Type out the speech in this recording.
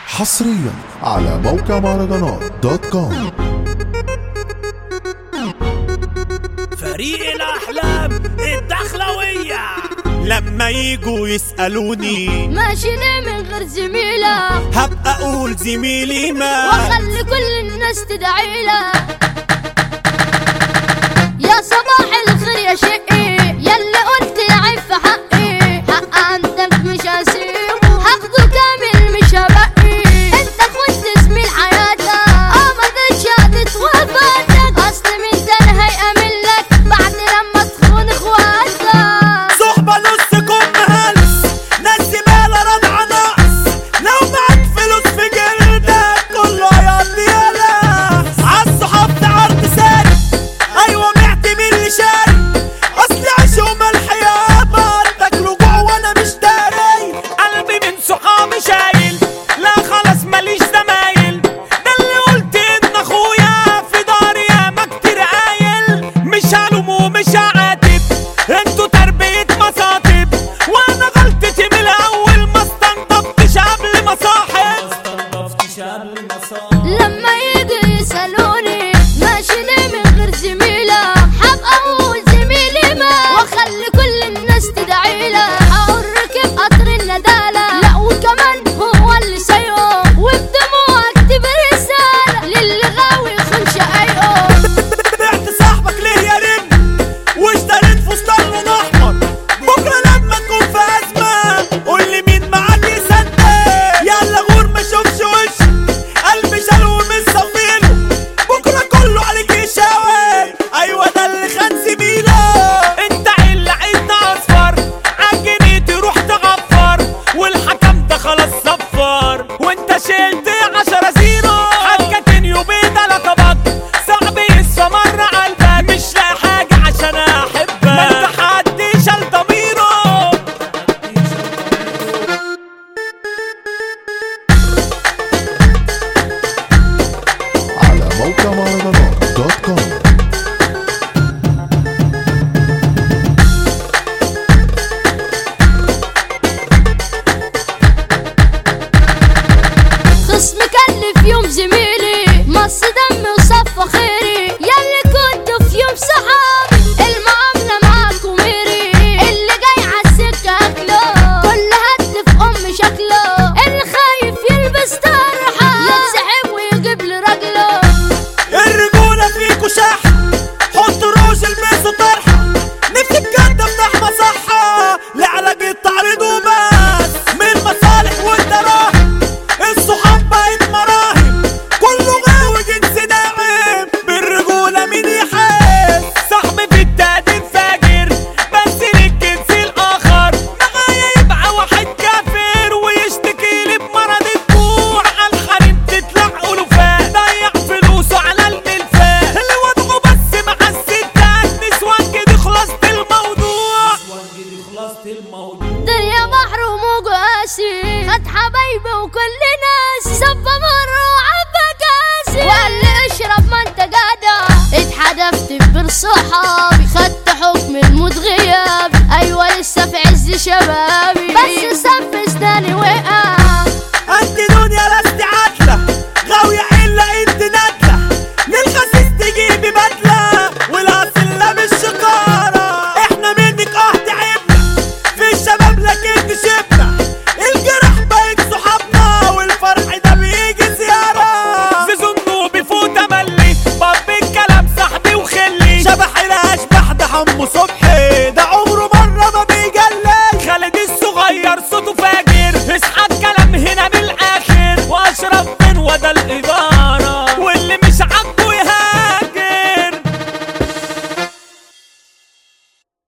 حصريا على موقع مهرجانات دوت كوم فريق الأحلام الدخلوية لما يجوا يسألوني ماشي ليه من غير زميلة هبقى أقول زميلي ما واخلي كل الناس تدعي له يا صباح الخير يا شقي يلي قلت عيب في حقي حق عندك مش هسيبه هاخده كامل مش هبقي انت كنت زميل حياتك اه ما قدرتش هتتوفاتك اصل مين تاني هيأمن لك بعد لما تخون اخواتك صحبة نص كم هلس ناس زمالة رضعة نقص لو معاك فلوس في جلدك كله هيقضي يلا عالصحاب تعرض ساري أيوة بعت مين اللي شاري أصل عيش وملح يابا تاكلوا جوع وأنا مش داري قلبي من صحابي شايل لا خلاص ماليش زمايل ده اللي قلت إن أخويا في داري ياما كتير قايل مش هلوم ومش هعاتب انتوا تربية مصاطب وانا غلطتي من الاول ما استنضفتش قبل ما صاحب لما يجي يسألوني ماشي ليه من غير زميلة حبقى أقول زميلي ما واخلي كل الناس تدعي له أقول ركب قطر الندالة لا وكمان هو اللي سايقه وبدموع أكتب رسالة للي غاوي يخون شقايقه بعت صاحبك ليه يا رم واشتريت فستان لون احمر بكره لما تكون في ازمه قول لي مين معاك يصدق يلا غور ما اشوفش وشك قلبي شالو ومش صفيله بكره كله عليك يشاور ايوه ده اللي خان زميله انت اللي عيدنا اصفر عجني تروح تغفر والحكم ده خلاص صفر وانت شلت عشرة زيرو حكت يومين على طبق صعب يسوى مرة قلبك مش لاقي حاجة عشان احبك ما انت حد شال ضميره على موقع مهرجانات دوت كوم خصم كلف يوم زميلي مص دمي وصفى خيري يلي كنت في يوم صحابي المعاملة معاكم ميري اللي جاي عالسكة أكله كل هد في أم شكله اللي خايف يلبس طرحة يتسحب ويجيب لي رجله الرجولة فيكوا شحن حطوا روج البسوا طرحة نفسي بجد افتح مصحة لعلاج التعريض وبس من مصالح والدراهم الصحاب بقت مراهم كله غاوي جنس ناعم بالرجولة مين يحس صاحبي في التقديم فاجر بس للجنس الآخر معايا يبقى واحد كافر ويشتكي لي بمرض الجوع على الحريم تطلع ألوفات ضيع فلوسه على الملفات اللي وضعه بس مع الستات نسوان كده خلصت الموضوع دنيا بحر وموج قاسي خد حبايبي وكل ناس صفى مرة وعبى كاسي وقال لي اشرب ما انت جدع اتحدفت ببر صحابي خدت حكم الموت غياب ايوه لسه في عز شبابي